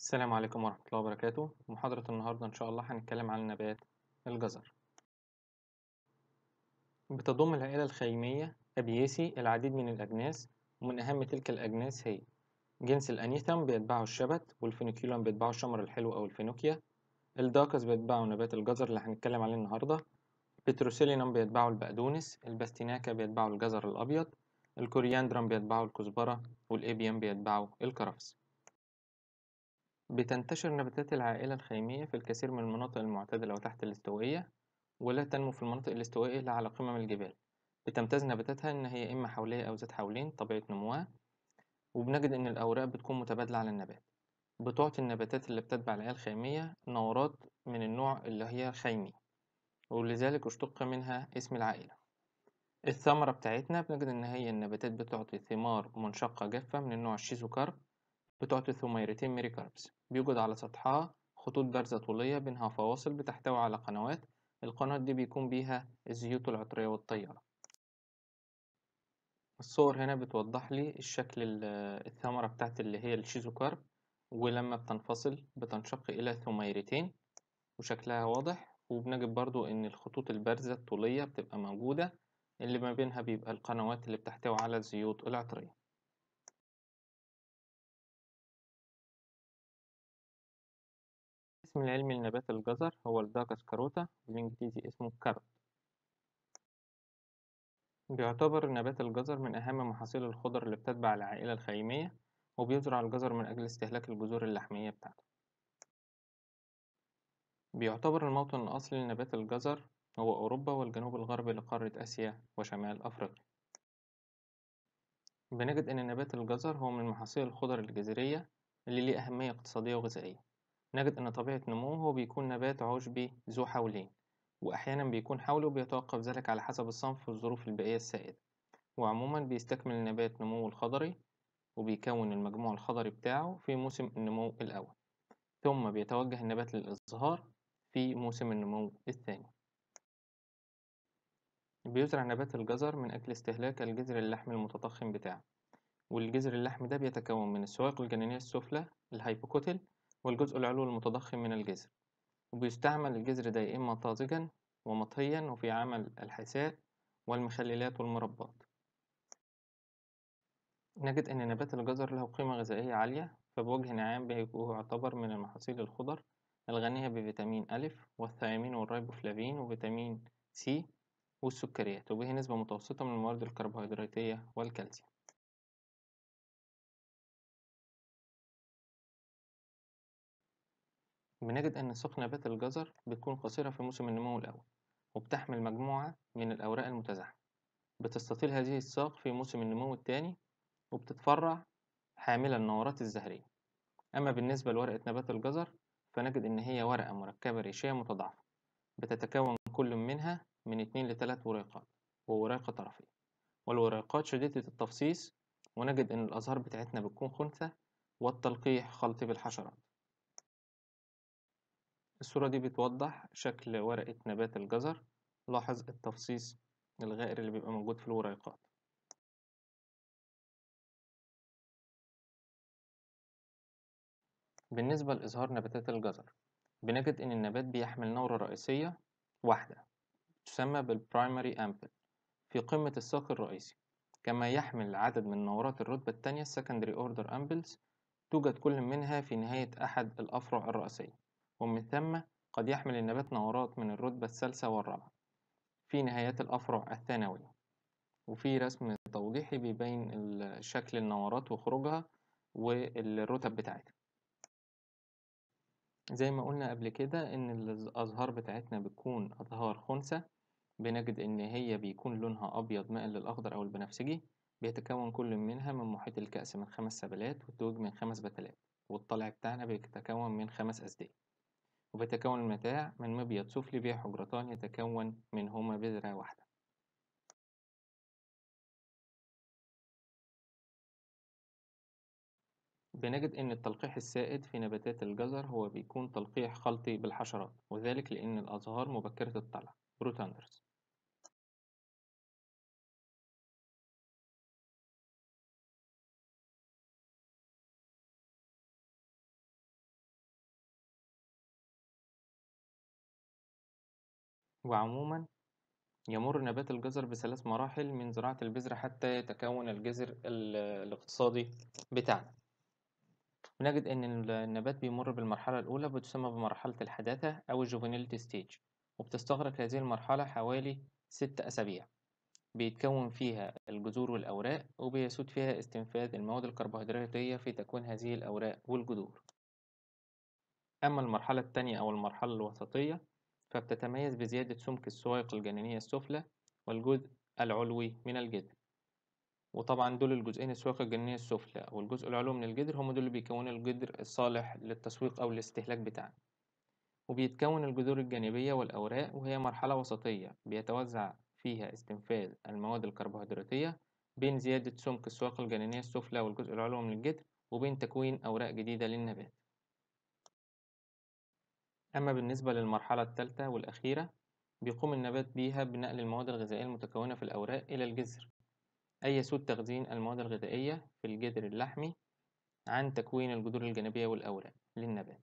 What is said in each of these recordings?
السلام عليكم ورحمة الله وبركاته محاضرة النهاردة إن شاء الله هنتكلم عن نبات الجزر بتضم العائلة الخيمية أبياسي العديد من الأجناس ومن أهم تلك الأجناس هي جنس الأنيثم بيتبعه الشبت والفينيكيولم بيتبعه الشمر الحلو أو الفينوكيا الداكس بيتبعه نبات الجزر اللي هنتكلم عليه النهاردة بتروسيلينم بيتبعه البقدونس الباستيناكا بيتبعه الجزر الأبيض الكورياندرم بيتبعه الكزبرة والإبيوم بيتبعه الكرفس بتنتشر نباتات العائلة الخيمية في الكثير من المناطق المعتدلة وتحت الاستوائية ولا تنمو في المناطق الاستوائية إلا على قمم الجبال بتمتاز نباتاتها إن هي إما حولية أو ذات حولين طبيعة نموها وبنجد إن الأوراق بتكون متبادلة على النبات بتعطي النباتات اللي بتتبع العائلة الخيمية نورات من النوع اللي هي خيمي ولذلك اشتق منها اسم العائلة الثمرة بتاعتنا بنجد إن هي النباتات بتعطي ثمار منشقة جافة من النوع الشيزوكارب بتعطي ثميرتين ميريكاربس بيوجد على سطحها خطوط بارزة طولية بينها فواصل بتحتوي على قنوات القنوات دي بيكون بيها الزيوت العطرية والطيارة الصور هنا بتوضح لي الشكل الثمرة بتاعت اللي هي الشيزوكارب ولما بتنفصل بتنشق إلى ثميرتين وشكلها واضح وبنجد برضو إن الخطوط البارزة الطولية بتبقى موجودة اللي ما بينها بيبقى القنوات اللي بتحتوي على الزيوت العطرية الاسم العلمي لنبات الجزر هو الداكس كاروتا بالإنجليزي اسمه كاروت بيعتبر نبات الجزر من أهم محاصيل الخضر اللي بتتبع العائلة الخيمية وبيزرع الجزر من أجل استهلاك الجذور اللحمية بتاعته بيعتبر الموطن الأصلي لنبات الجزر هو أوروبا والجنوب الغربي لقارة آسيا وشمال أفريقيا بنجد إن نبات الجزر هو من محاصيل الخضر الجزرية اللي ليه أهمية اقتصادية وغذائية نجد إن طبيعة نموه هو بيكون نبات عشبي ذو حولين وأحيانا بيكون حوله بيتوقف ذلك على حسب الصنف والظروف البيئية السائدة وعموما بيستكمل النبات نموه الخضري وبيكون المجموع الخضري بتاعه في موسم النمو الأول ثم بيتوجه النبات للإزهار في موسم النمو الثاني بيزرع نبات الجزر من أجل استهلاك الجذر اللحمي المتضخم بتاعه والجذر اللحمي ده بيتكون من السوائق الجنينية السفلى الهايبوكوتل والجزء العلوي المتضخم من الجذر وبيستعمل الجذر ده إما طازجا ومطهيا وفي عمل الحساء والمخللات والمربات نجد أن نبات الجزر له قيمة غذائية عالية فبوجه عام يعتبر من المحاصيل الخضر الغنية بفيتامين أ والثيامين والريبوفلافين وفيتامين سي والسكريات وبه نسبة متوسطة من المواد الكربوهيدراتية والكالسيوم بنجد أن ساق نبات الجزر بتكون قصيرة في موسم النمو الأول وبتحمل مجموعة من الأوراق المتزاحمة بتستطيل هذه الساق في موسم النمو الثاني وبتتفرع حاملة النورات الزهرية أما بالنسبة لورقة نبات الجزر فنجد إن هي ورقة مركبة ريشية متضاعفة بتتكون كل منها من اتنين لتلات وريقات ووراقة طرفية والوراقات شديدة التفصيص ونجد إن الأزهار بتاعتنا بتكون خنثى والتلقيح خلطي بالحشرات الصورة دي بتوضح شكل ورقة نبات الجزر لاحظ التفصيص الغائر اللي بيبقى موجود في الوريقات بالنسبة لإظهار نباتات الجزر بنجد إن النبات بيحمل نورة رئيسية واحدة تسمى بالبرايمري أمبل في قمة الساق الرئيسي كما يحمل عدد من نورات الرتبة الثانية السكندري أوردر أمبلز توجد كل منها في نهاية أحد الأفرع الرئيسية ومن ثم قد يحمل النبات نورات من الرتبة الثالثة والرابعة في نهايات الأفرع الثانوية وفي رسم توضيحي بيبين شكل النورات وخروجها والرتب بتاعتها زي ما قلنا قبل كده إن الأزهار بتاعتنا بتكون أزهار خنثى بنجد إن هي بيكون لونها أبيض مائل للأخضر أو البنفسجي بيتكون كل منها من محيط الكأس من خمس سبلات والتوج من خمس بتلات والطلع بتاعنا بيتكون من خمس أسداد وبيتكون المتاع من مبيض سفلي به حجرتان يتكون منهما بذرة واحدة بنجد إن التلقيح السائد في نباتات الجزر هو بيكون تلقيح خلطي بالحشرات وذلك لأن الأزهار مبكرة الطلع بروتاندرز وعموما يمر نبات الجزر بثلاث مراحل من زراعة البذرة حتى يتكون الجذر ال- الاقتصادي بتاعنا بنجد إن ال- النبات بيمر بالمرحلة الأولى بتسمى بمرحلة الحداثة أو الجوفينيلتي ستيج وبتستغرق هذه المرحلة حوالي ست أسابيع بيتكون فيها الجذور والأوراق وبيسود فيها استنفاذ المواد الكربوهيدراتية في تكوين هذه الأوراق والجذور أما المرحلة الثانية أو المرحلة الوسطية فبتتميز بزيادة سمك السوائق الجنينية السفلى والجزء العلوي من الجذر وطبعا دول الجزئين السوائق الجنينية السفلى والجزء العلوي من الجذر هم دول اللي بيكونوا الجذر الصالح للتسويق أو الاستهلاك بتاعنا وبيتكون الجذور الجانبية والأوراق وهي مرحلة وسطية بيتوزع فيها استنفاذ المواد الكربوهيدراتية بين زيادة سمك السوائق الجنينية السفلى والجزء العلوي من الجذر وبين تكوين أوراق جديدة للنبات أما بالنسبة للمرحلة الثالثة والأخيرة بيقوم النبات بيها بنقل المواد الغذائية المتكونة في الأوراق إلى الجذر أي يسود تخزين المواد الغذائية في الجذر اللحمي عن تكوين الجذور الجانبية والأوراق للنبات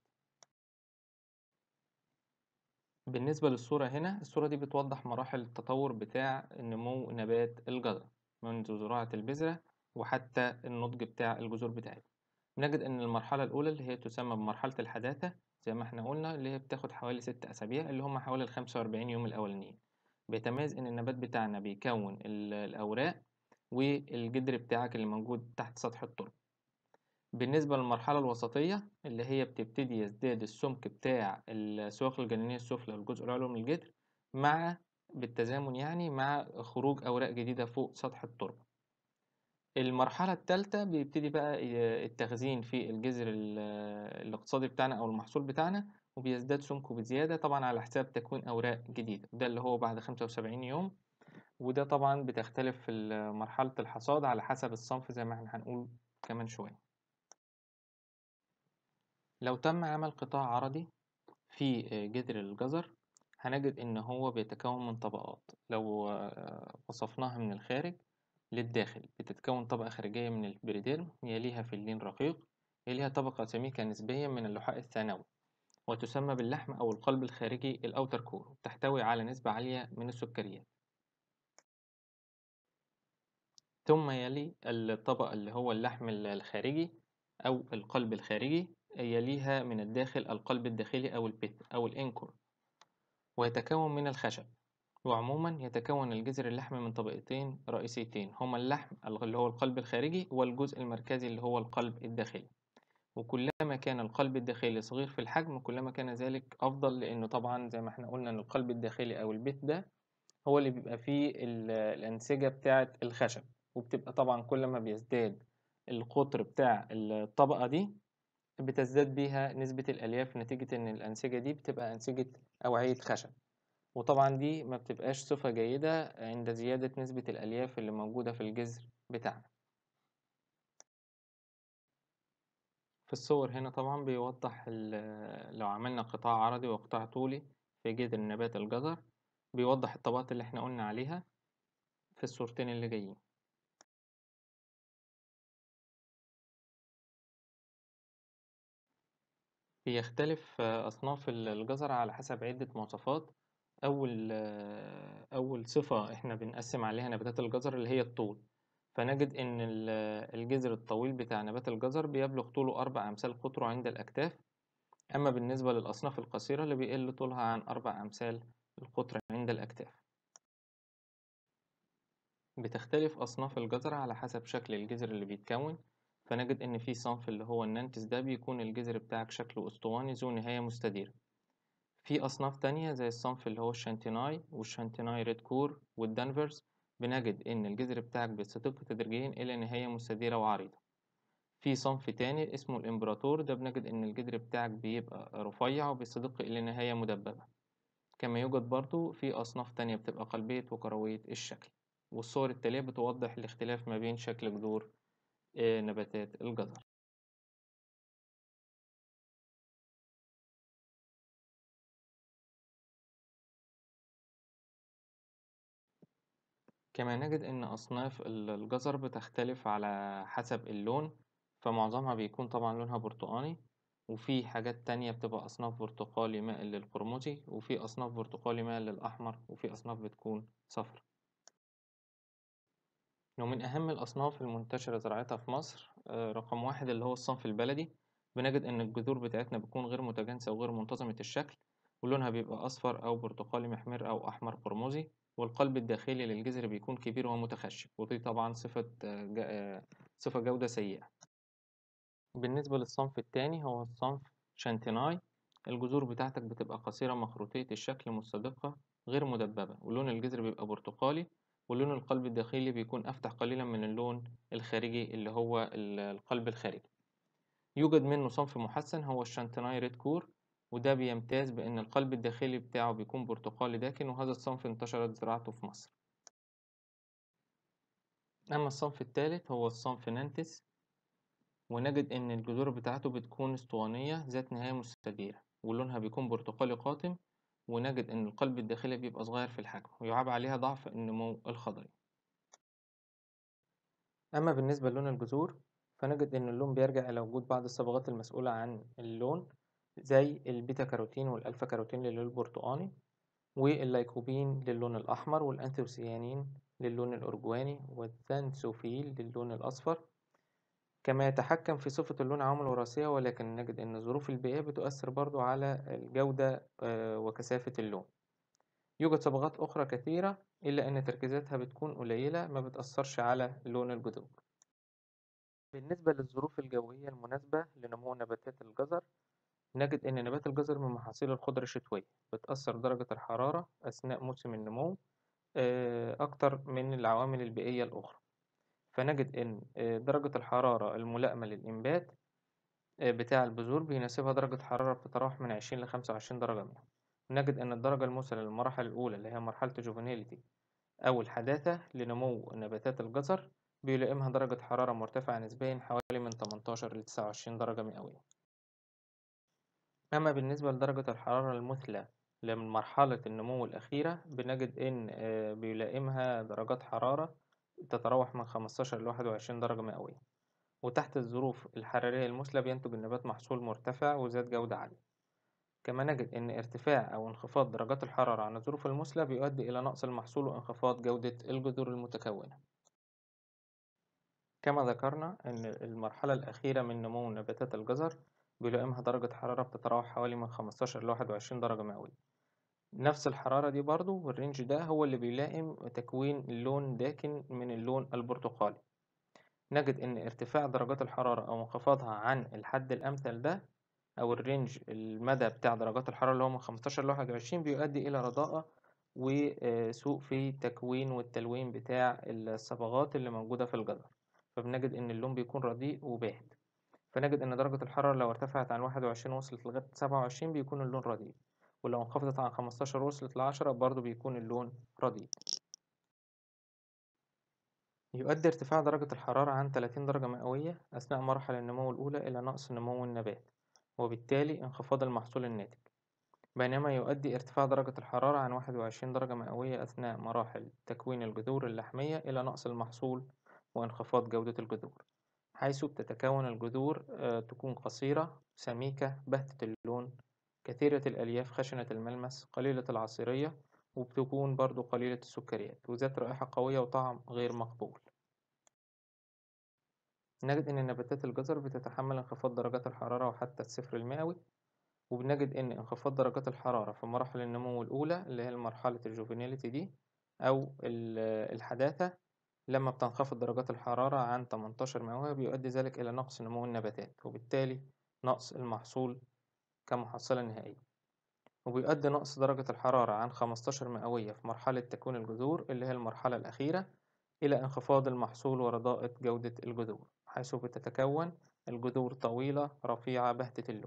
بالنسبة للصورة هنا الصورة دي بتوضح مراحل التطور بتاع نمو نبات الجزر منذ زراعة البذرة وحتى النضج بتاع الجذور بتاعتها نجد إن المرحلة الأولى اللي هي تسمى بمرحلة الحداثة زي ما احنا قلنا اللي هي بتاخد حوالي ست أسابيع اللي هم حوالي الخمسة وأربعين يوم الأولانيين بيتميز إن النبات بتاعنا بيكون ال- الأوراق والجدر بتاعك اللي موجود تحت سطح التربة بالنسبة للمرحلة الوسطية اللي هي بتبتدي يزداد السمك بتاع السواق الجنينية السفلى والجزء العلوي من الجدر مع بالتزامن يعني مع خروج أوراق جديدة فوق سطح التربة المرحلة الثالثة بيبتدي بقى ي- التخزين في الجذر ال- الاقتصادي بتاعنا أو المحصول بتاعنا وبيزداد سمكه بزيادة طبعا على حساب تكوين أوراق جديدة ده اللي هو بعد 75 يوم وده طبعا بتختلف في ال- مرحلة الحصاد على حسب الصنف زي ما احنا هنقول كمان شوية لو تم عمل قطاع عرضي في جذر الجزر هنجد إن هو بيتكون من طبقات لو آه، وصفناها من الخارج للداخل بتتكون طبقة خارجية من البريديرم يليها فلين رقيق يليها طبقة سميكة نسبيا من اللحاء الثانوي وتسمى باللحم أو القلب الخارجي الأوتر كور تحتوي على نسبة عالية من السكريات ثم يلي الطبقة اللي هو اللحم الخارجي أو القلب الخارجي يليها من الداخل القلب الداخلي أو البيت أو الإنكور ويتكون من الخشب وعموما يتكون الجذر اللحمي من طبقتين رئيسيتين هما اللحم اللي هو القلب الخارجي والجزء المركزي اللي هو القلب الداخلي وكلما كان القلب الداخلي صغير في الحجم كلما كان ذلك أفضل لأنه طبعا زي ما احنا قلنا إن القلب الداخلي أو البيت ده هو اللي بيبقى فيه ال- الأنسجة بتاعة الخشب وبتبقى طبعا كل ما بيزداد القطر بتاع الطبقة دي بتزداد بيها نسبة الألياف نتيجة إن الأنسجة دي بتبقى أنسجة أوعية خشب وطبعا دي ما بتبقاش صفة جيدة عند زيادة نسبة الألياف اللي موجودة في الجذر بتاعنا في الصور هنا طبعا بيوضح ال- لو عملنا قطاع عرضي وقطاع طولي في جذر نبات الجزر بيوضح الطبقات اللي احنا قلنا عليها في الصورتين اللي جايين بيختلف آه، أصناف ال- الجزر على حسب عدة مواصفات أول آه، أول صفة إحنا بنقسم عليها نباتات الجزر اللي هي الطول فنجد إن ال- الجذر الطويل بتاع نبات الجزر بيبلغ طوله أربع أمثال قطره عند الأكتاف أما بالنسبة للأصناف القصيرة اللي بيقل طولها عن أربع أمثال القطر عند الأكتاف بتختلف أصناف الجزر على حسب شكل الجذر اللي بيتكون فنجد إن في صنف اللي هو النانتس ده بيكون الجذر بتاعك شكله أسطواني ذو نهاية مستديرة في أصناف تانية زي الصنف اللي هو الشانتيناي والشانتيناي ريد كور والدانفرز بنجد إن الجذر بتاعك بيستدق تدريجيا إلى نهاية مستديرة وعريضة في صنف تاني اسمه الإمبراطور ده بنجد إن الجذر بتاعك بيبقى رفيع وبيستدق إلى نهاية مدببة كما يوجد برضو في أصناف تانية بتبقى قلبية وكروية الشكل والصور التالية بتوضح الاختلاف ما بين شكل جذور آه، نباتات الجزر كما نجد إن أصناف ال- الجزر بتختلف على حسب اللون فمعظمها بيكون طبعا لونها برتقاني وفي حاجات تانية بتبقى أصناف برتقالي مائل للقرمزي وفي أصناف برتقالي مائل للأحمر وفي أصناف بتكون صفرا ومن أهم الأصناف المنتشرة زراعتها في مصر آه، رقم واحد اللي هو الصنف البلدي بنجد إن الجذور بتاعتنا بتكون غير متجانسة وغير منتظمة الشكل ولونها بيبقى أصفر أو برتقالي محمر أو أحمر قرمزي والقلب الداخلي للجذر بيكون كبير ومتخشب ودي طبعا صفة آه، ج- آه، صفة جودة سيئة بالنسبة للصنف التاني هو الصنف شانتيناي الجذور بتاعتك بتبقى قصيرة مخروطية الشكل مستدقة غير مدببة ولون الجذر بيبقى برتقالي ولون القلب الداخلي بيكون أفتح قليلا من اللون الخارجي اللي هو ال- القلب الخارجي يوجد منه صنف محسن هو الشانتيناي ريد كور وده بيمتاز بأن القلب الداخلي بتاعه بيكون برتقالي داكن وهذا الصنف انتشرت زراعته في مصر أما الصنف الثالث هو الصنف نانتس ونجد إن الجذور بتاعته بتكون اسطوانية ذات نهاية مستديرة ولونها بيكون برتقالي قاتم ونجد إن القلب الداخلي بيبقى صغير في الحجم ويعاب عليها ضعف النمو الخضري أما بالنسبة للون الجذور فنجد إن اللون بيرجع إلى وجود بعض الصبغات المسؤولة عن اللون زي البيتا كاروتين والألفا كاروتين للون البرتقاني واللايكوبين للون الأحمر والأنثوسيانين للون الأرجواني والثانسوفيل للون الأصفر كما يتحكم في صفة اللون عوامل وراثية ولكن نجد أن الظروف البيئية بتؤثر برضو على الجودة آه، وكثافة اللون يوجد صبغات أخرى كثيرة إلا أن تركيزاتها بتكون قليلة ما بتأثرش على لون الجذور بالنسبة للظروف الجوية المناسبة لنمو نباتات الجزر نجد أن نبات الجزر من محاصيل الخضر الشتوية بتأثر درجة الحرارة أثناء موسم النمو آه، أكتر من العوامل البيئية الأخرى فنجد إن آه، درجة الحرارة الملائمة للإنبات آه، بتاع البذور بيناسبها درجة حرارة بتتراوح من 20 ل 25 درجة مئوية نجد إن الدرجة المثلى للمراحل الأولى اللي هي مرحلة الجوفينيليتي أو الحداثة لنمو نباتات الجزر بيلائمها درجة حرارة مرتفعة نسبيا حوالي من 18 ل 29 درجة مئوية أما بالنسبة لدرجة الحرارة المثلى لمرحلة النمو الأخيرة بنجد إن آه، بيلائمها درجات حرارة تتراوح من 15 ل 21 درجة مئوية وتحت الظروف الحرارية المثلى بينتج النبات محصول مرتفع وذات جودة عالية كما نجد أن ارتفاع أو انخفاض درجات الحرارة عن الظروف المثلى بيؤدي إلى نقص المحصول وانخفاض جودة الجذور المتكونة كما ذكرنا أن المرحلة الأخيرة من نمو نباتات الجزر بيلائمها درجة حرارة بتتراوح حوالي من 15 ل 21 درجة مئوية نفس الحرارة دي برضو والرينج ده هو اللي بيلائم تكوين اللون داكن من اللون البرتقالي نجد إن ارتفاع درجات الحرارة أو انخفاضها عن الحد الأمثل ده أو الرينج المدى بتاع درجات الحرارة اللي هو من 15 ل 21 بيؤدي إلى رضاءة وسوء في التكوين والتلوين بتاع الصبغات اللي موجودة في الجزر فبنجد إن اللون بيكون رديء وباهت فنجد إن درجة الحرارة لو ارتفعت عن 21 وصلت لغاية 27 بيكون اللون رديء ولو انخفضت عن 15 وصلت لعشرة برضو بيكون اللون رديء يؤدي ارتفاع درجة الحرارة عن 30 درجة مئوية أثناء مراحل النمو الأولى إلى نقص نمو النبات وبالتالي انخفاض المحصول الناتج بينما يؤدي ارتفاع درجة الحرارة عن 21 درجة مئوية أثناء مراحل تكوين الجذور اللحمية إلى نقص المحصول وانخفاض جودة الجذور حيث بتتكون الجذور آه، تكون قصيرة سميكة باهتة اللون كثيرة الألياف خشنة الملمس قليلة العصيرية وبتكون برضو قليلة السكريات وذات رائحة قوية وطعم غير مقبول نجد إن نباتات الجزر بتتحمل انخفاض درجات الحرارة وحتى الصفر المئوي وبنجد إن انخفاض درجات الحرارة في مراحل النمو الأولى اللي هي مرحلة الجوفينيليتي دي أو ال- الحداثة لما بتنخفض درجات الحرارة عن 18 مئوية بيؤدي ذلك إلى نقص نمو النباتات وبالتالي نقص المحصول كمحصلة نهائية وبيؤدي نقص درجة الحرارة عن 15 مئوية في مرحلة تكوين الجذور اللي هي المرحلة الأخيرة إلى انخفاض المحصول ورضاءة جودة الجذور حيث بتتكون الجذور طويلة رفيعة باهتة اللون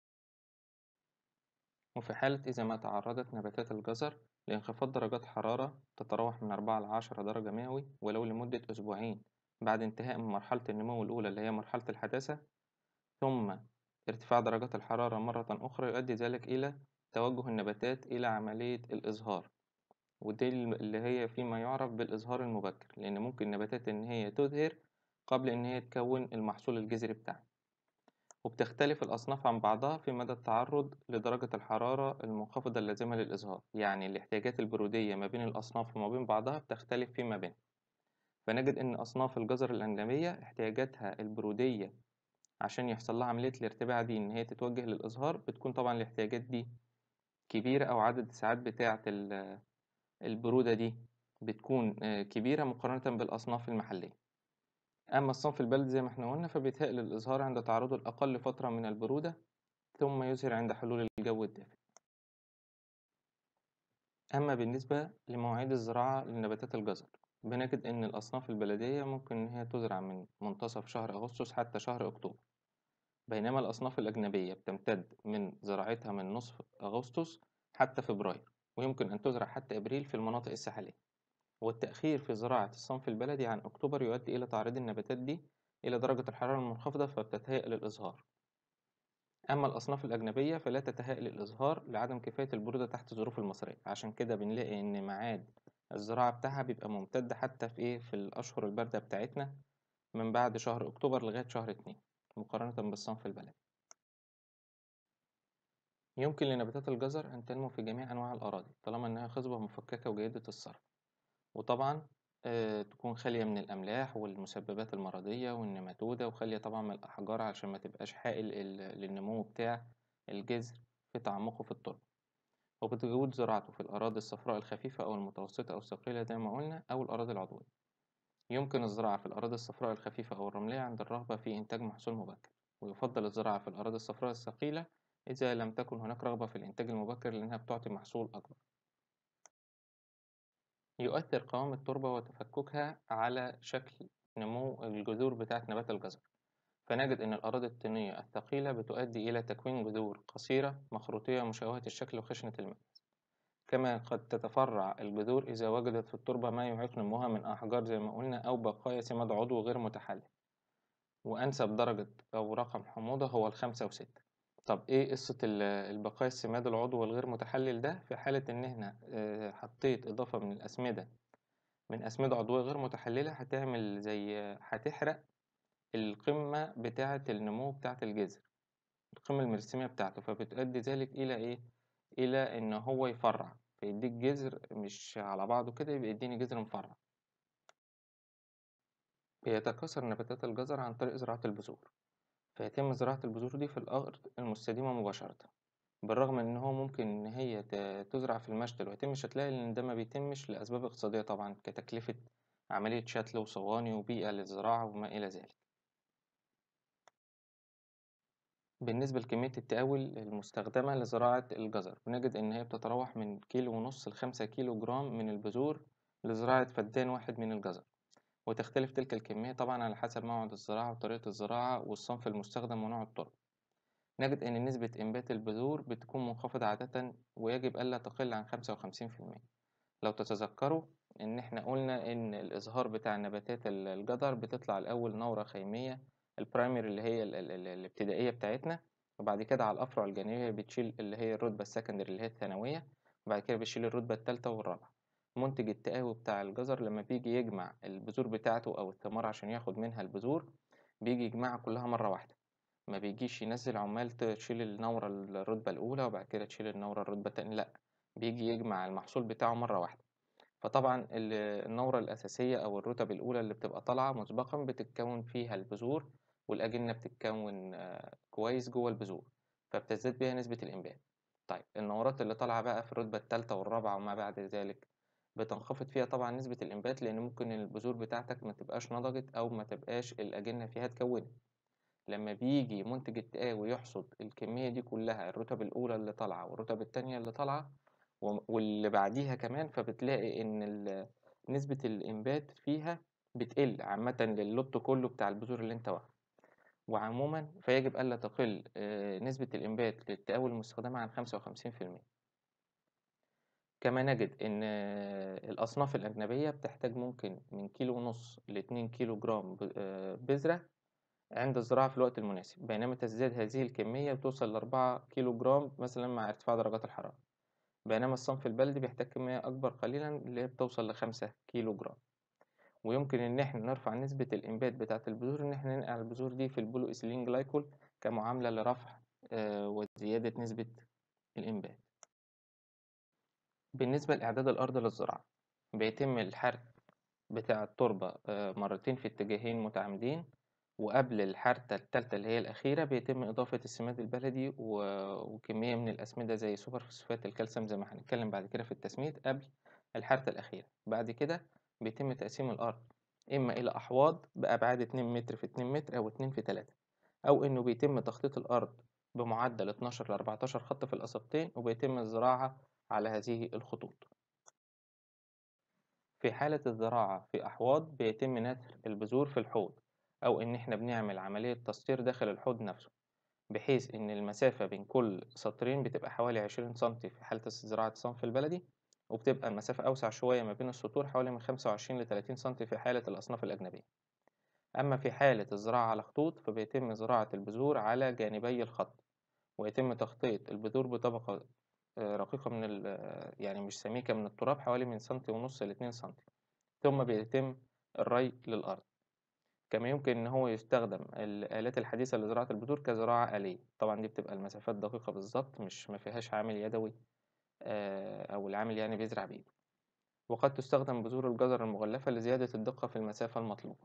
وفي حالة إذا ما تعرضت نباتات الجزر لانخفاض درجات حرارة تتراوح من 4 ل 10 درجة مئوي ولو لمدة أسبوعين بعد انتهاء من مرحلة النمو الأولى اللي هي مرحلة الحداثة ثم ارتفاع درجات الحرارة مرة أخرى يؤدي ذلك إلى توجه النباتات إلى عملية الإزهار ودي اللي هي فيما يعرف بالإزهار المبكر لأن ممكن النباتات إن هي تزهر قبل إن هي تكون المحصول الجذري بتاعها وبتختلف الأصناف عن بعضها في مدى التعرض لدرجة الحرارة المنخفضة اللازمة للإزهار يعني الاحتياجات البرودية ما بين الأصناف وما بين بعضها بتختلف فيما بينها فنجد إن أصناف الجزر الأجنبية احتياجاتها البرودية عشان يحصل لها عملية الارتباع دي إن هي تتوجه للإزهار بتكون طبعا الاحتياجات دي كبيرة أو عدد الساعات بتاعة البرودة دي بتكون كبيرة مقارنة بالأصناف المحلية أما الصنف البلدي زي ما احنا قلنا فبيتهيأ الإزهار عند تعرضه لأقل فترة من البرودة ثم يزهر عند حلول الجو الدافئ أما بالنسبة لمواعيد الزراعة لنباتات الجزر بنجد إن الأصناف البلدية ممكن إن هي تزرع من منتصف شهر أغسطس حتى شهر أكتوبر بينما الأصناف الأجنبية بتمتد من زراعتها من نصف أغسطس حتى فبراير ويمكن أن تزرع حتى إبريل في المناطق الساحلية والتأخير في زراعة الصنف البلدي عن أكتوبر يؤدي إلى تعريض النباتات دي إلى درجة الحرارة المنخفضة فبتتهيأ للإزهار أما الأصناف الأجنبية فلا تتهيأ للإزهار لعدم كفاية البرودة تحت الظروف المصرية عشان كده بنلاقي إن ميعاد الزراعة بتاعها بيبقى ممتد حتى في إيه في الأشهر الباردة بتاعتنا من بعد شهر أكتوبر لغاية شهر اتنين مقارنة بالصنف البلدي يمكن لنباتات الجزر أن تنمو في جميع أنواع الأراضي طالما إنها خصبة مفككة وجيدة الصرف وطبعا آه تكون خالية من الأملاح والمسببات المرضية والنماتودة وخالية طبعا من الأحجار عشان ما تبقاش حائل للنمو بتاع الجذر في تعمقه في التربة وبتجود زراعته في الأراضي الصفراء الخفيفة أو المتوسطة أو الثقيلة زي ما قلنا أو الأراضي العضوية يمكن الزراعة في الأراضي الصفراء الخفيفة أو الرملية عند الرغبة في إنتاج محصول مبكر ويفضل الزراعة في الأراضي الصفراء الثقيلة إذا لم تكن هناك رغبة في الإنتاج المبكر لأنها بتعطي محصول أكبر يؤثر قوام التربة وتفككها على شكل نمو الجذور بتاعة نبات الجزر فنجد أن الأراضي الطينية الثقيلة بتؤدي إلى تكوين جذور قصيرة مخروطية مشوهة الشكل وخشنة الملمس كما قد تتفرع الجذور إذا وجدت في التربة ما يعيق نموها من أحجار زي ما قلنا أو بقايا سماد عضو غير متحلل وأنسب درجة أو رقم حموضة هو الخمسة وستة طب إيه قصة البقايا السماد العضو الغير متحلل ده في حالة إن إحنا حطيت إضافة من الأسمدة من أسمدة عضوية غير متحللة هتعمل زي هتحرق القمة بتاعة النمو بتاعة الجذر القمة المرسمية بتاعته فبتؤدي ذلك إلى إيه؟ إلى إن هو يفرع فيديك جذر مش على بعضه كده يبقى يديني جذر مفرع بيتكاثر نباتات الجزر عن طريق زراعة البذور فيتم زراعة البذور دي في الأرض المستديمة مباشرة بالرغم من إن هو ممكن إن هي تزرع في المشتل ويتم شتلها لأن ده ما بيتمش لأسباب اقتصادية طبعا كتكلفة عملية شتل وصواني وبيئة للزراعة وما إلى ذلك بالنسبة لكمية التقاوي المستخدمة لزراعة الجزر بنجد إن هي بتتراوح من كيلو ونص لخمسة كيلو جرام من البذور لزراعة فدان واحد من الجزر وتختلف تلك الكمية طبعا على حسب موعد الزراعة وطريقة الزراعة والصنف المستخدم ونوع التربة نجد إن نسبة إنبات البذور بتكون منخفضة عادة ويجب ألا تقل عن خمسة وخمسين في المية لو تتذكروا إن إحنا قلنا إن الإزهار بتاع نباتات الجزر بتطلع الأول نورة خيمية البرايمري اللي هي ال ال ال الابتدائية بتاعتنا وبعد كده على الأفرع الجانبية بتشيل اللي هي الرتبة السكندري اللي هي الثانوية وبعد كده بتشيل الرتبة التالتة والرابعة منتج التقاوي بتاع الجزر لما بيجي يجمع البذور بتاعته أو الثمار عشان ياخد منها البذور بيجي يجمعها كلها مرة واحدة ما بيجيش ينزل عمال تشيل النورة الرتبة الأولى وبعد كده تشيل النورة الرتبة التانية لأ بيجي يجمع المحصول بتاعه مرة واحدة فطبعا النورة الأساسية أو الرتب الأولى اللي بتبقى طالعة مسبقا بتتكون فيها البذور والأجنة بتتكون كويس جوه البذور فبتزداد بيها نسبة الإنبات طيب النورات اللي طالعة بقى في الرتبة التالتة والرابعة وما بعد ذلك بتنخفض فيها طبعا نسبة الإنبات لأن ممكن البذور بتاعتك ما تبقاش نضجت أو ما تبقاش الأجنة فيها اتكونت لما بيجي منتج التقاوي يحصد الكمية دي كلها الرتب الأولى اللي طالعة والرتب التانية اللي طالعة واللي بعديها كمان فبتلاقي إن نسبة الإنبات فيها بتقل عامة للوت كله بتاع البذور اللي أنت واخده وعموما فيجب ألا تقل نسبة الإنبات للتقاوي المستخدمة عن خمسة وخمسين في المية كما نجد إن الأصناف الأجنبية بتحتاج ممكن من كيلو ونص لاتنين كيلو جرام بذرة عند الزراعة في الوقت المناسب بينما تزداد هذه الكمية بتوصل لأربعة كيلو جرام مثلا مع ارتفاع درجات الحرارة بينما الصنف البلدي بيحتاج كمية أكبر قليلا اللي هي بتوصل لخمسة كيلو جرام ويمكن إن إحنا نرفع نسبة الإنبات بتاعة البذور إن إحنا ننقع البذور دي في البولو إيثيلين جلايكول كمعاملة لرفع آه، وزيادة نسبة الإنبات بالنسبة لإعداد الأرض للزراعة بيتم الحرث بتاع التربة آه، مرتين في اتجاهين متعامدين وقبل الحرثة التالتة اللي هي الأخيرة بيتم إضافة السماد البلدي و- وكمية من الأسمدة زي سوبر فوسفات الكالسيوم زي ما هنتكلم بعد كده في التسميد قبل الحرثة الأخيرة بعد كده بيتم تقسيم الأرض إما إلى أحواض بأبعاد 2 متر في 2 متر أو 2 في 3 أو إنه بيتم تخطيط الأرض بمعدل 12 ل 14 خط في الأسطين وبيتم الزراعة على هذه الخطوط في حالة الزراعة في أحواض بيتم نثر البذور في الحوض أو إن إحنا بنعمل عملية تسطير داخل الحوض نفسه بحيث إن المسافة بين كل سطرين بتبقى حوالي 20 سنتي في حالة زراعة الصنف البلدي وبتبقى المسافة أوسع شوية ما بين السطور حوالي من 25 ل 30 سنتي في حالة الأصناف الأجنبية أما في حالة الزراعة على خطوط فبيتم زراعة البذور على جانبي الخط ويتم تغطية البذور بطبقة آه، رقيقة من ال آه، يعني مش سميكة من التراب حوالي من سنتي ونص لاتنين سنتي ثم بيتم الري للأرض كما يمكن إن هو يستخدم الآلات الحديثة لزراعة البذور كزراعة آلية طبعا دي بتبقى المسافات دقيقة بالظبط مش ما فيهاش عامل يدوي آه، أو العامل يعني بيزرع بإيده وقد تستخدم بذور الجزر المغلفة لزيادة الدقة في المسافة المطلوبة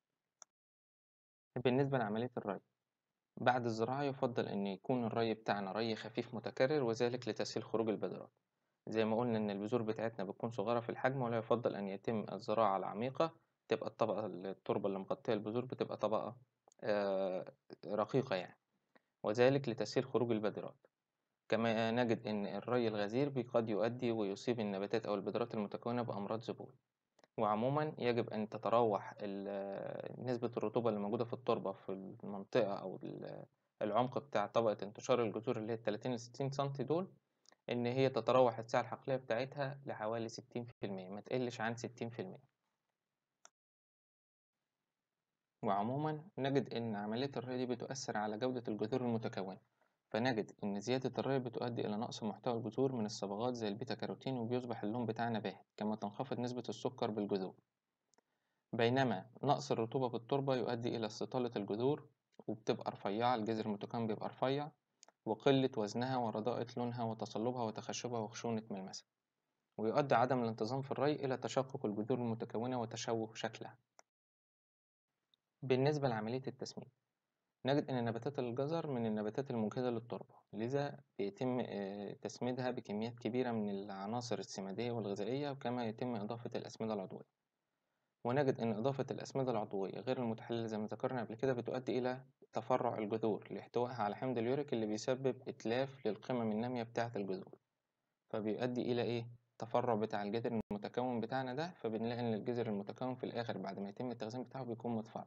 بالنسبة لعملية الري بعد الزراعة يفضل إن يكون الري بتاعنا ري خفيف متكرر وذلك لتسهيل خروج البذرات زي ما قلنا إن البذور بتاعتنا بتكون صغيرة في الحجم ولا يفضل أن يتم الزراعة العميقة تبقى الطبقة التربة اللي مغطية البذور بتبقى طبقة آه، رقيقة يعني وذلك لتسهيل خروج البذرات كما نجد إن الري الغزير قد يؤدي ويصيب النباتات أو البذرات المتكونة بأمراض ذبول وعموما يجب أن تتراوح ال- نسبة الرطوبة اللي موجودة في التربة في المنطقة أو ال- العمق بتاع طبقة انتشار الجذور اللي هي 30 ل 60 سنتي دول إن هي تتراوح السعة الحقلية بتاعتها لحوالي 60% ما تقلش عن 60% وعموما نجد إن عملية الري دي بتؤثر على جودة الجذور المتكونة فنجد إن زيادة الري بتؤدي إلى نقص محتوى الجذور من الصبغات زي البيتا كاروتين وبيصبح اللون بتاعنا باهت كما تنخفض نسبة السكر بالجذور بينما نقص الرطوبة بالتربة يؤدي إلى استطالة الجذور وبتبقى رفيعة الجذر المتكون بيبقى رفيع وقلة وزنها ورداءة لونها وتصلبها وتخشبها وخشونة ملمسها ويؤدي عدم الانتظام في الري إلى تشقق الجذور المتكونة وتشوه شكلها بالنسبة لعملية التسميد نجد أن نباتات الجزر من النباتات المجهدة للتربة لذا بيتم آه، تسميدها بكميات كبيرة من العناصر السمادية والغذائية وكما يتم إضافة الأسمدة العضوية ونجد أن إضافة الأسمدة العضوية غير المتحللة زي ما ذكرنا قبل كده بتؤدي إلى تفرع الجذور لاحتوائها على حمض اليوريك اللي بيسبب إتلاف للقمم النامية بتاعة الجذور فبيؤدي إلى إيه؟ تفرع بتاع الجذر المتكون بتاعنا ده فبنلاقي إن الجذر المتكون في الآخر بعد ما يتم التخزين بتاعه بيكون متفرع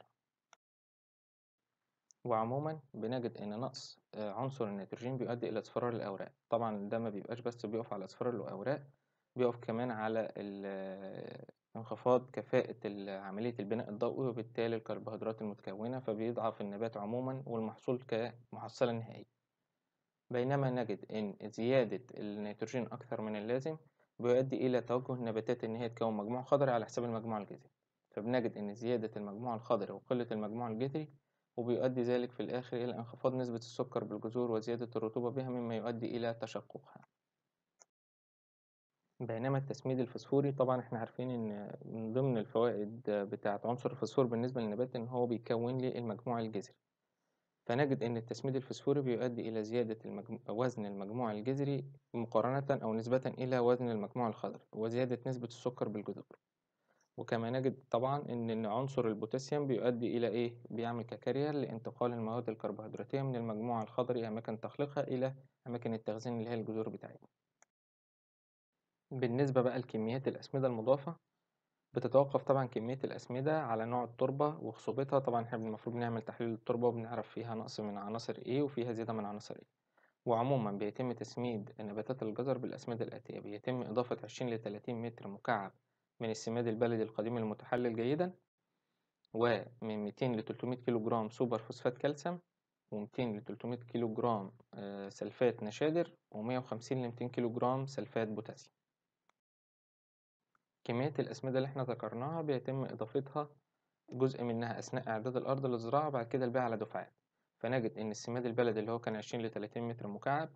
وعموما بنجد إن نقص آه، عنصر النيتروجين بيؤدي إلى اصفرار الأوراق طبعا ده ما بيبقاش بس بيقف على اصفرار الأوراق بيقف كمان على ال- انخفاض كفاءة ال- عملية البناء الضوئي وبالتالي الكربوهيدرات المتكونة فبيضعف النبات عموما والمحصول كمحصلة نهائية بينما نجد إن زيادة النيتروجين أكثر من اللازم بيؤدي إلى توجه النباتات إن هي تكون مجموع خضري على حساب المجموع الجذري فبنجد إن زيادة المجموع الخضري وقلة المجموع الجذري وبيؤدي ذلك في الآخر إلى انخفاض نسبة السكر بالجذور وزيادة الرطوبة بها مما يؤدي إلى تشققها بينما التسميد الفسفوري طبعا احنا عارفين ان من ضمن الفوائد بتاعة عنصر الفسفور بالنسبة للنبات ان هو بيكون لي المجموع الجذري فنجد ان التسميد الفسفوري بيؤدي الى زيادة المجمو... وزن المجموع الجذري مقارنة او نسبة الى وزن المجموع الخضري وزيادة نسبة السكر بالجذور وكما نجد طبعا ان إن عنصر البوتاسيوم بيؤدي الى ايه بيعمل ككارير لانتقال المواد الكربوهيدراتية من المجموع الخضري اماكن تخليقها الى اماكن التخزين اللي هي الجذور بتاعتنا بالنسبة بقى لكميات الأسمدة المضافة بتتوقف طبعا كمية الأسمدة على نوع التربة وخصوبتها طبعا احنا المفروض نعمل تحليل التربة وبنعرف فيها نقص من عناصر ايه وفيها زيادة من عناصر ايه وعموما بيتم تسميد نباتات الجزر بالأسمدة الآتية بيتم إضافة 20 ل 30 متر مكعب من السماد البلدي القديم المتحلل جيدا ومن 200 ل 300 كيلو جرام سوبر فوسفات كالسيوم و200 ل 300 كيلو جرام آه، سلفات نشادر و150 ل 200 كيلو جرام سلفات بوتاسيوم كمية الأسمدة اللي احنا ذكرناها بيتم إضافتها جزء منها أثناء إعداد الأرض للزراعة وبعد كده البيع على دفعات فنجد إن السماد البلدي اللي هو كان 20 ل 30 متر مكعب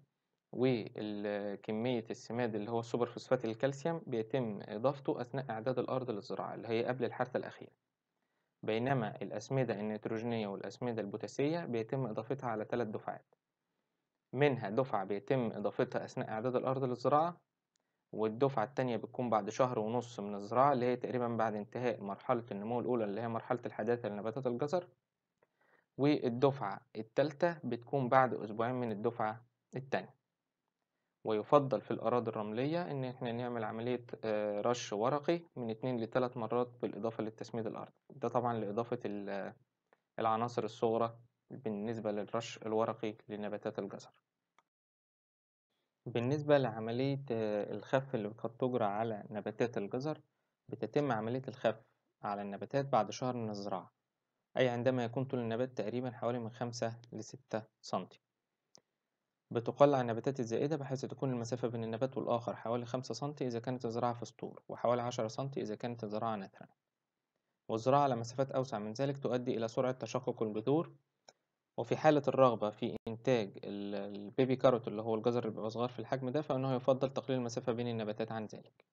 وكمية السماد اللي هو السوبر فوسفات الكالسيوم بيتم إضافته أثناء إعداد الأرض للزراعة اللي هي قبل الحرث الأخير بينما الأسمدة النيتروجينية والأسمدة البوتاسية بيتم إضافتها على ثلاث دفعات منها دفعة بيتم إضافتها أثناء إعداد الأرض للزراعة والدفعة التانية بتكون بعد شهر ونص من الزراعة اللي هي تقريبا بعد انتهاء مرحلة النمو الأولى اللي هي مرحلة الحداثة لنباتات الجزر والدفعة التالتة بتكون بعد أسبوعين من الدفعة التانية ويفضل في الأراضي الرملية إن إحنا نعمل عملية آه، رش ورقي من اتنين لتلات مرات بالإضافة للتسميد الأرضي ده طبعا لإضافة العناصر الصغرى بالنسبة للرش الورقي لنباتات الجزر بالنسبة لعملية آه، الخف اللي قد تجرى على نباتات الجزر بتتم عملية الخف على النباتات بعد شهر من الزراعة أي عندما يكون طول النبات تقريبا حوالي من خمسة لستة سنتي بتقلع النباتات الزائدة بحيث تكون المسافة بين النبات والآخر حوالي خمسة سنتي إذا كانت الزراعة في سطور وحوالي عشرة سنتي إذا كانت الزراعة نثرا والزراعة على مسافات أوسع من ذلك تؤدي إلى سرعة تشقق الجذور وفي حالة الرغبة في إنتاج البيبي كاروت اللي هو الجزر اللي بيبقى صغير في الحجم ده فإنه يفضل تقليل المسافة بين النباتات عن ذلك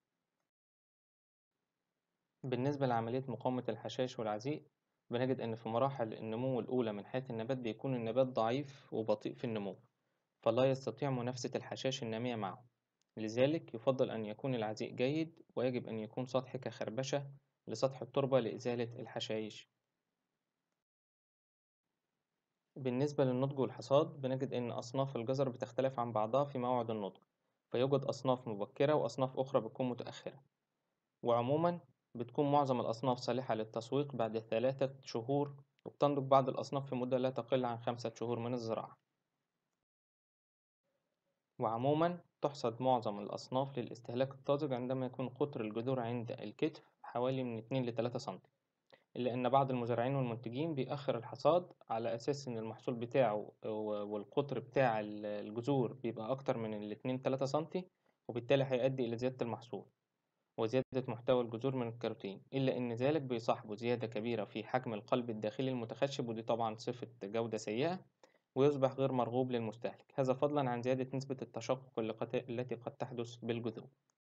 بالنسبة لعملية مقاومة الحشائش والعزيء بنجد إن في مراحل النمو الأولى من حياة النبات بيكون النبات ضعيف وبطيء في النمو فلا يستطيع منافسة الحشائش النامية معه لذلك يفضل أن يكون العزيء جيد ويجب أن يكون سطح كخربشة لسطح التربة لإزالة الحشائش بالنسبة للنضج والحصاد بنجد إن أصناف الجزر بتختلف عن بعضها في موعد النضج فيوجد أصناف مبكرة وأصناف أخرى بتكون متأخرة وعموما بتكون معظم الأصناف صالحة للتسويق بعد ثلاثة شهور وبتنضج بعض الأصناف في مدة لا تقل عن خمسة شهور من الزراعة وعموما تحصد معظم الأصناف للاستهلاك الطازج عندما يكون قطر الجذور عند الكتف حوالي من 2 ل 3 سم إلا أن بعض المزارعين والمنتجين بيأخر الحصاد على أساس إن المحصول بتاعه والقطر بتاع الجذور بيبقى أكتر من ال 2 3 سم وبالتالي هيؤدي إلى زيادة المحصول وزيادة محتوى الجذور من الكاروتين إلا أن ذلك بيصاحبه زيادة كبيرة في حجم القلب الداخلي المتخشب ودي طبعا صفة جودة سيئة ويصبح غير مرغوب للمستهلك هذا فضلا عن زيادة نسبة التشقق التي قد تحدث بالجذور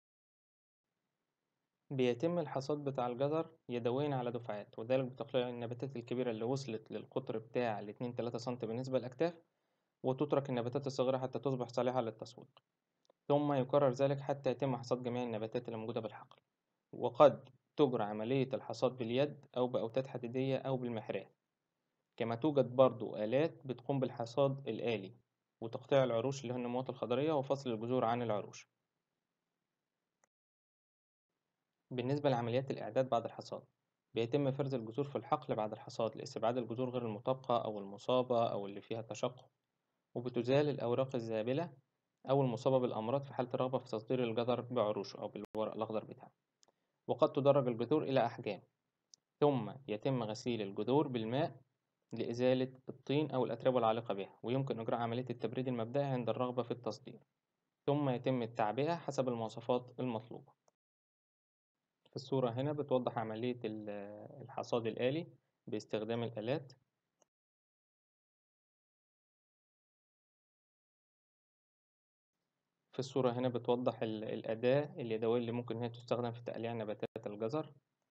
بيتم الحصاد بتاع الجزر يدويا على دفعات وذلك بتقليع النباتات الكبيرة اللي وصلت للقطر بتاع الاتنين تلاتة سنتي بالنسبة للأكتاف وتترك النباتات الصغيرة حتى تصبح صالحة للتسويق ثم يكرر ذلك حتى يتم حصاد جميع النباتات الموجودة بالحقل وقد تجرى عملية الحصاد باليد أو بأوتاد حديدية أو بالمحراب كما توجد برضو آلات بتقوم بالحصاد الآلي وتقطيع العروش اللي هي النموات الخضرية وفصل الجذور عن العروش بالنسبة لعمليات الإعداد بعد الحصاد بيتم فرز الجذور في الحقل بعد الحصاد لاستبعاد الجذور غير المطابقة أو المصابة أو اللي فيها تشقق وبتزال الأوراق الزابلة أو المصابة بالأمراض في حالة الرغبة في تصدير الجذر بعروشه أو بالورق الأخضر بتاعه وقد تدرج الجذور إلى أحجام ثم يتم غسيل الجذور بالماء لإزالة الطين أو الأتربة العالقة بها ويمكن إجراء عملية التبريد المبدئي عند الرغبة في التصدير ثم يتم التعبئة حسب المواصفات المطلوبة في الصورة هنا بتوضح عملية الحصاد الآلي باستخدام الآلات في الصورة هنا بتوضح الأداة اليدوية اللي ممكن هي تستخدم في تقليع نباتات الجزر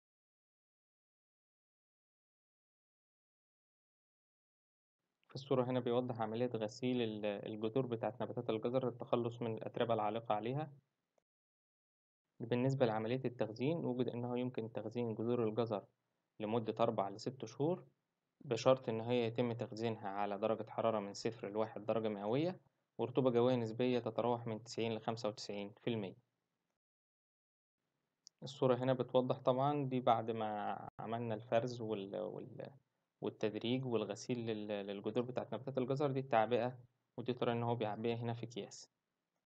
في الصورة هنا بيوضح عملية غسيل الجذور بتاعة نباتات الجزر للتخلص من الأتربة العالقة عليها بالنسبة لعملية التخزين وجد أنه يمكن تخزين جذور الجزر لمدة أربع لست شهور بشرط إن هي يتم تخزينها على درجة حرارة من صفر لواحد درجة مئوية ورطوبة جوية نسبية تتراوح من تسعين لخمسة وتسعين في المية الصورة هنا بتوضح طبعا دي بعد ما عملنا الفرز وال... وال... والتدريج والغسيل للجذور بتاعت نباتات الجزر دي التعبئة ودي طريقة إن هو بيعبيها هنا في أكياس